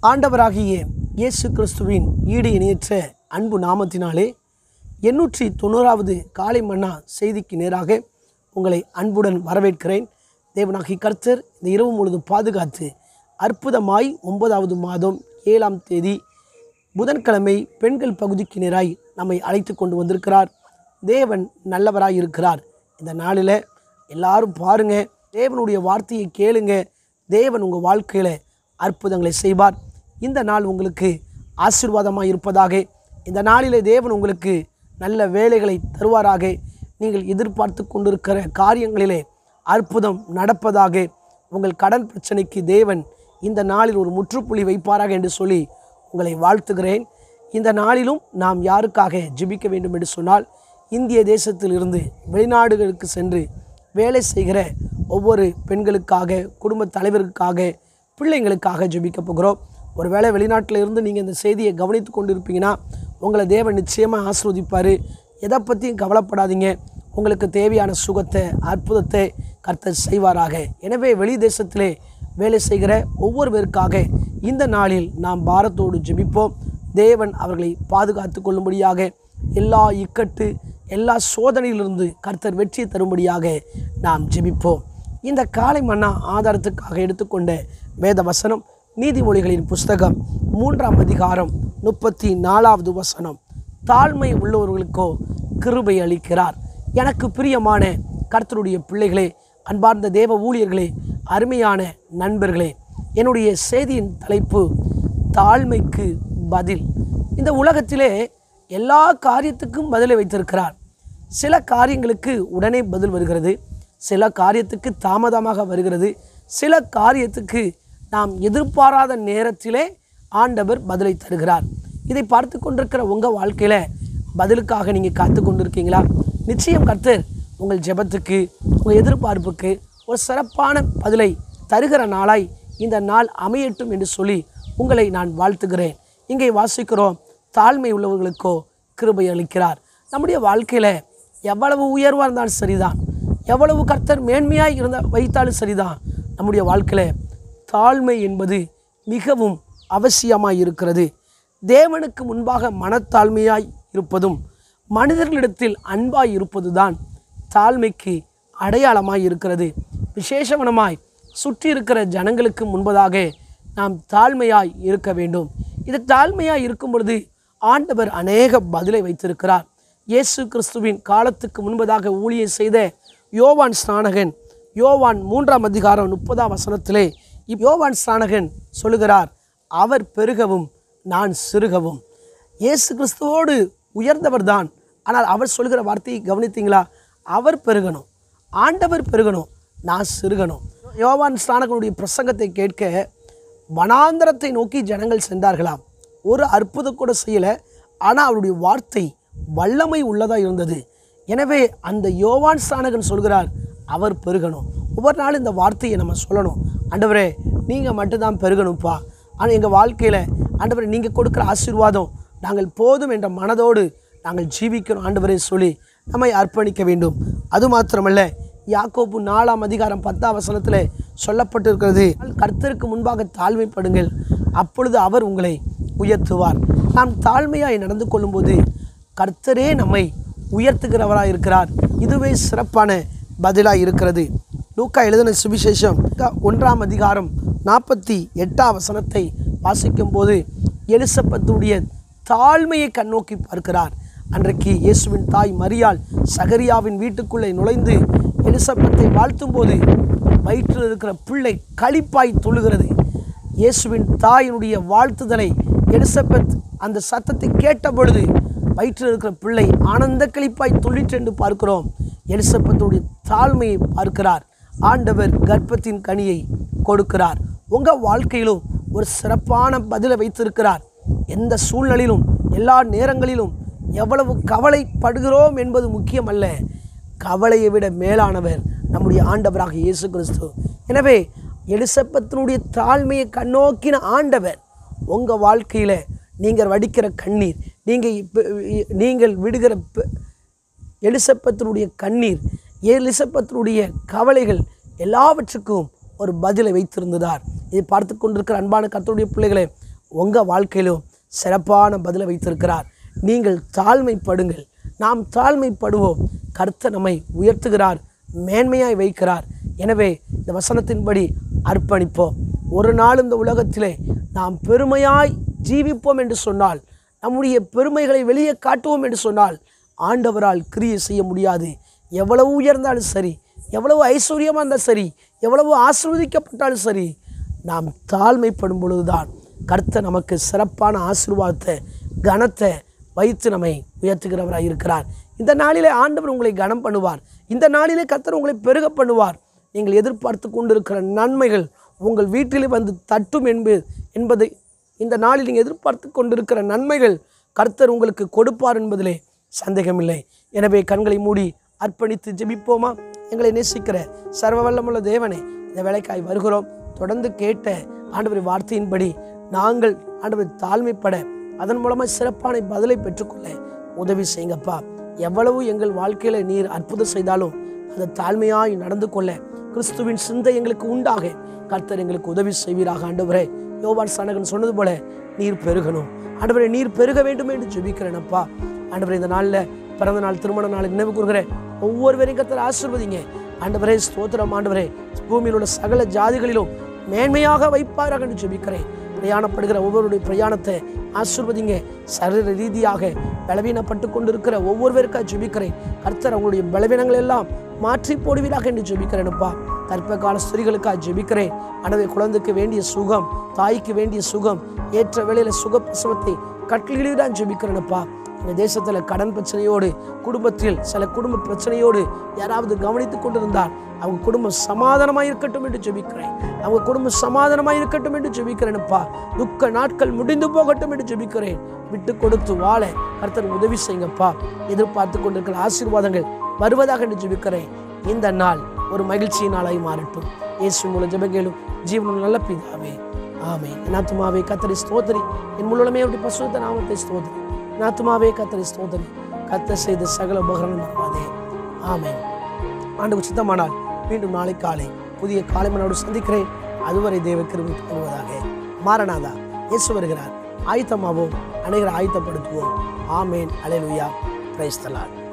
ஆண்டவராகிய இயேசு கிறிஸ்துவின் ஈடு இணையற்ற அன்பு நாமத்தினாலே எண்ணூற்றி தொண்ணூறாவது காலை மன்னா செய்திக்கு நேராக உங்களை அன்புடன் வரவேற்கிறேன் தேவனாகி கர்த்தர் இந்த இரவு முழுதும் பாதுகாத்து அற்புதமாய் ஒன்பதாவது மாதம் ஏழாம் தேதி புதன்கிழமை பெண்கள் பகுதிக்கு நேராய் நம்மை அழைத்து கொண்டு வந்திருக்கிறார் தேவன் நல்லவராய் இருக்கிறார் இந்த நாளில் எல்லாரும் பாருங்க தேவனுடைய வார்த்தையை கேளுங்க தேவன் உங்கள் வாழ்க்கையில் அற்புதங்களை செய்வார் இந்த நாள் உங்களுக்கு ஆசீர்வாதமாக இருப்பதாக இந்த நாளிலே தேவன் உங்களுக்கு நல்ல வேலைகளை தருவாராக நீங்கள் எதிர்பார்த்து கொண்டிருக்கிற காரியங்களிலே அற்புதம் நடப்பதாக உங்கள் கடன் பிரச்சனைக்கு தேவன் இந்த நாளில் ஒரு முற்றுப்புள்ளி வைப்பாராக என்று சொல்லி உங்களை வாழ்த்துகிறேன் இந்த நாளிலும் நாம் யாருக்காக ஜெபிக்க வேண்டும் என்று சொன்னால் இந்திய தேசத்தில் இருந்து வெளிநாடுகளுக்கு சென்று வேலை செய்கிற ஒவ்வொரு பெண்களுக்காக குடும்ப தலைவருக்காக பிள்ளைங்களுக்காக ஜெபிக்க போகிறோம் ஒருவேளை வெளிநாட்டில் இருந்து நீங்கள் இந்த செய்தியை கவனித்து கொண்டு இருப்பீங்கன்னா உங்களை தேவன் நிச்சயமாக ஆஸ்ரோதிப்பார் எதை பற்றியும் கவலைப்படாதீங்க உங்களுக்கு தேவையான சுகத்தை அற்புதத்தை கர்த்தர் செய்வாராக எனவே வெளி தேசத்திலே வேலை செய்கிற ஒவ்வொருவருக்காக இந்த நாளில் நாம் பாரத்தோடு ஜெபிப்போம் தேவன் அவர்களை பாதுகாத்து கொள்ளும்படியாக எல்லா இக்கட்டு எல்லா சோதனையிலிருந்து கர்த்தர் வெற்றி தரும்படியாக நாம் ஜெபிப்போம் இந்த காலை மன்னா ஆதாரத்துக்காக எடுத்துக்கொண்ட வேத வசனம் நீதிமொழிகளின் புஸ்தகம் மூன்றாம் அதிகாரம் முப்பத்தி நாலாவது வசனம் தாழ்மை உள்ளவர்களுக்கோ கிருபை அளிக்கிறார் எனக்கு பிரியமான கர்த்தருடைய பிள்ளைகளே அன்பார்ந்த தேவ ஊழியர்களே அருமையான நண்பர்களே என்னுடைய செய்தியின் தலைப்பு தாழ்மைக்கு பதில் இந்த உலகத்திலே எல்லா காரியத்துக்கும் பதிலை வைத்திருக்கிறார் சில காரியங்களுக்கு உடனே பதில் வருகிறது சில காரியத்துக்கு தாமதமாக வருகிறது சில காரியத்துக்கு நாம் எதிர்பாராத நேரத்திலே ஆண்டவர் பதிலை தருகிறார் இதை பார்த்து கொண்டிருக்கிற உங்கள் வாழ்க்கையில் பதிலுக்காக நீங்கள் காத்து கொண்டிருக்கீங்களா நிச்சயம் கர்த்தர் உங்கள் ஜெபத்துக்கு உங்கள் எதிர்பார்ப்புக்கு ஒரு சிறப்பான பதிலை தருகிற நாளாய் இந்த நாள் அமையட்டும் என்று சொல்லி உங்களை நான் வாழ்த்துகிறேன் இங்கே வாசிக்கிறோம் தாழ்மை உள்ளவர்களுக்கோ கிருபை அளிக்கிறார் நம்முடைய வாழ்க்கையில் எவ்வளவு உயர்வாக இருந்தாலும் சரிதான் எவ்வளவு கர்த்தர் மேன்மையாய் இருந்த வைத்தாலும் சரிதான் நம்முடைய வாழ்க்கையில் தாழ்மை என்பது மிகவும் அவசியமாய் இருக்கிறது தேவனுக்கு முன்பாக மனத்தாழ்மையாய் இருப்பதும் மனிதர்களிடத்தில் அன்பாய் இருப்பதுதான் தாழ்மைக்கு அடையாளமாய் இருக்கிறது விசேஷமனமாய் சுற்றி இருக்கிற ஜனங்களுக்கு முன்பதாக நாம் தாழ்மையாய் இருக்க வேண்டும் இது தாழ்மையாய் இருக்கும் பொழுது ஆண்டவர் அநேக பதிலை வைத்திருக்கிறார் இயேசு கிறிஸ்துவின் காலத்துக்கு முன்பதாக ஊழியம் செய்த யோவான் ஸ்நானகன் யோவான் மூன்றாம் அதிகாரம் முப்பதாம் வசனத்திலே இப் யோவான் ஸ்நானகன் சொல்லுகிறார் அவர் பெருகவும் நான் சிறுகவும் இயேசு கிறிஸ்துவோடு உயர்ந்தவர் தான் ஆனால் அவர் சொல்கிற வார்த்தையை கவனித்தீங்களா அவர் பெருகணும் ஆண்டவர் பெருகணும் நான் சிறுகணும் யோவான் ஸ்நானகனுடைய பிரசங்கத்தை கேட்க வனாந்தரத்தை நோக்கி ஜனங்கள் சென்றார்களாம் ஒரு அற்புதம் கூட செய்யலை ஆனால் அவருடைய வார்த்தை வல்லமை உள்ளதாக இருந்தது எனவே அந்த யோவான் ஸ்நானகன் சொல்கிறார் அவர் பெருகணும் ஒவ்வொரு நாளும் இந்த வார்த்தையை நம்ம சொல்லணும் ஆண்டவரே நீங்கள் மட்டும்தான் பெருகணும்ப்பா ஆனால் எங்கள் வாழ்க்கையில் ஆண்டவரே நீங்கள் கொடுக்குற ஆசீர்வாதம் நாங்கள் போதும் என்ற மனதோடு நாங்கள் ஜீவிக்கணும் ஆண்டவரே சொல்லி நம்மை அர்ப்பணிக்க வேண்டும் அது மாத்திரமல்ல யாக்கோப்பு நாலாம் அதிகாரம் பத்தாம் வசனத்தில் சொல்லப்பட்டிருக்கிறது கர்த்தருக்கு முன்பாக தாழ்மைப்படுங்கள் அப்பொழுது அவர் உங்களை உயர்த்துவார் நாம் தாழ்மையாய் நடந்து கொள்ளும்போது கர்த்தரே நம்மை உயர்த்துகிறவராக இருக்கிறார் இதுவே சிறப்பான பதிலாக இருக்கிறது லூக்கா எழுதின சுவிசேஷம் ஒன்றாம் அதிகாரம் நாற்பத்தி எட்டாம் வசனத்தை வாசிக்கும்போது எலிசபத்துடைய தாழ்மையை கண்ணோக்கி பார்க்கிறார் அன்றைக்கு இயேசுவின் தாய் மரியாள் சகரியாவின் வீட்டுக்குள்ளே நுழைந்து எலிசபெத்தை வாழ்த்தும் போது வயிற்றில் இருக்கிற பிள்ளை களிப்பாய் தொழுகிறது இயேசுவின் தாயினுடைய வாழ்த்துதலை எலிசபெத் அந்த சத்தத்தை கேட்ட பொழுது வயிற்றில் இருக்கிற பிள்ளை ஆனந்த களிப்பாய் துள்ளிற்று என்று பார்க்கிறோம் எலிசபெத்துடைய தாழ்மையை பார்க்கிறார் ஆண்டவர் கர்ப்பத்தின் கனியை கொடுக்கிறார் உங்கள் வாழ்க்கையிலும் ஒரு சிறப்பான பதிலை வைத்திருக்கிறார் எந்த சூழ்நிலையிலும் எல்லா நேரங்களிலும் எவ்வளவு கவலைப்படுகிறோம் என்பது முக்கியமல்ல கவலையை விட மேலானவர் நம்முடைய ஆண்டவராக இயேசு கிறிஸ்து எனவே எலிசபத்தினுடைய தாழ்மையை கண்ணோக்கின ஆண்டவர் உங்கள் வாழ்க்கையில் நீங்கள் வடிக்கிற கண்ணீர் நீங்கள் இப்ப- நீங்கள் விடுகிற பெ- எலிசபத்தினுடைய கண்ணீர் எலிசபத்தினுடைய கவலைகள் எல்லாவற்றுக்கும் ஒரு பதிலை வைத்திருந்தார் இதை பார்த்து கொண்டிருக்கிற அன்பான கர்த்தருடைய பிள்ளைகளே உங்கள் வாழ்க்கையிலும் சிறப்பான பதிலை வைத்திருக்கிறார் நீங்கள் தாழ்மைப்படுங்கள் நாம் தாழ்மைப்படுவோம் கர்த்தர் நம்மை உயர்த்துகிறார் மேன்மையாய் வைக்கிறார் எனவே இந்த வசனத்தின்படி அர்ப்பணிப்போம் ஒரு நாள் இந்த உலகத்திலே நாம் பெருமையாய் ஜீவிப்போம் என்று சொன்னால் நம்முடைய பெருமைகளை வெளியே காட்டுவோம் என்று சொன்னால் ஆண்டவரால் கிரியை செய்ய முடியாது எவ்வளவு உயர்ந்தாலும் சரி எவ்வளவு ஐஸ்வர்யமாக இருந்தாலும் சரி எவ்வளவு ஆசீர்வதிக்கப்பட்டாலும் சரி நாம் தாழ்மைப்படும் பொழுதுதான் கர்த்தர் நமக்கு சிறப்பான ஆசீர்வாதத்தை கனத்தை வைத்து நம்மை உயர்த்துகிறவராக இருக்கிறார் இந்த நாளிலே ஆண்டவர் உங்களை கனம் பண்ணுவார் இந்த நாளிலே கர்த்தர் உங்களை பெருக பண்ணுவார் நீங்கள் எதிர்பார்த்து கொண்டிருக்கிற நன்மைகள் உங்கள் வீட்டிலே வந்து தட்டும் என்பது என்பதை இந்த நாளில் நீங்கள் எதிர்பார்த்து கொண்டிருக்கிற நன்மைகள் கர்த்தர் உங்களுக்கு கொடுப்பார் என்பதிலே சந்தேகமில்லை எனவே கண்களை மூடி அர்ப்பணித்து ஜெபிப்போமா எங்களை நேசிக்கிற சர்வ வல்லமுள்ள தேவனே இந்த வேலைக்காய் வருகிறோம் தொடர்ந்து கேட்ட ஆண்டவர் வார்த்தையின்படி நாங்கள் ஆண்டவர் தாழ்மைப்பட அதன் மூலமாக சிறப்பான பதிலை பெற்றுக்கொள்ள உதவி செய்யுங்கப்பா எவ்வளவு எங்கள் வாழ்க்கையில நீர் அற்புதம் செய்தாலும் அதை தாழ்மையாய் நடந்து கொள்ள கிறிஸ்துவின் சிந்தை எங்களுக்கு உண்டாக கர்த்தர் எங்களுக்கு உதவி செய்வீராக ஆண்டவரே யோவான் சனகன் சொன்னது போல நீர் பெருகணும் ஆண்டவரே நீர் பெருக வேண்டும் என்று ஜெபிக்கிறேனப்பா ஆண்டவரே இந்த நாளில் பிறந்த நாள் திருமண நாள் நினைவு கூறுகிற ஒவ்வொருவரையும் கர்த்தர் ஆசிர்வதிங்க ஆண்டவரே ஸ்தோத்திரம் ஆண்டவரே பூமியில் உள்ள சகல ஜாதிகளிலும் மேன்மையாக வைப்பாராக என்று ஜெபிக்கிறேன் பிரயாணப்படுகிற ஒவ்வொருடைய பிரயாணத்தை ஆசிர்வதிங்க சரீர ரீதியாக பலவீனப்பட்டு கொண்டிருக்கிற ஒவ்வொருவருக்காக ஜெபிக்கிறேன் கர்த்தர் அவங்களுடைய பலவீனங்கள் எல்லாம் மாற்றி போடுவீராக என்று ஜெபிக்கிறேனப்பா கற்ப கால ஸ்திரிகளுக்காக ஜெபிக்கிறேன் எனவே குழந்தைக்கு வேண்டிய சுகம் தாய்க்கு வேண்டிய சுகம் ஏற்ற வேளையில சுகப்பிரசவத்தை கட்டளிடான் ஜெபிக்கிறேனப்பா இந்த தேசத்தில் கடன் பிரச்சனையோடு குடும்பத்தில் சில குடும்ப பிரச்சனையோடு யாராவது கவனித்துக் கொண்டிருந்தால் அவங்க குடும்பம் சமாதானமாக இருக்கட்டும் என்று ஜெபிக்கிறேன் அவங்க குடும்பம் சமாதானமாக இருக்கட்டும் என்று ஜெபிக்கிறேன்ப்பா துக்க நாட்கள் முடிந்து போகட்டும் என்று ஜெபிக்கிறேன் விட்டு கொடுத்து வாழ கர்த்தர் உதவி செய்யுங்கப்பா எதிர்பார்த்து கொண்டிருக்கிற ஆசீர்வாதங்கள் வருவதாக என்று ஜெபிக்கிறேன் இந்த நாள் ஒரு மகிழ்ச்சி நாளாய் மாறட்டும் இயேசு மூலம் ஜெபங்களும் ஜீவனும் நல்ல பிதாவே ஆமே நாத்துமாவே கத்தரி ஸ்தோத்திரி என் முழுமே அப்படி பசுத்த நாமத்தை ஸ்தோத்திரி நாத்துமாவே கத்தரி ஸ்தோத்திரி கத்த செய்த சகல உபகரணம் மறவாதே ஆமே ஆண்டு சித்தமானால் மீண்டும் நாளை காலை புதிய காலை மனோடு சந்திக்கிறேன் அதுவரை தேவ கிருபை தருவதாக மாரநாதா இயேசு வருகிறார் ஆயத்தமாவோம் அனைவரை ஆயத்தப்படுத்துவோம் ஆமேன் அலைலுயா பிரைஸ்தலான்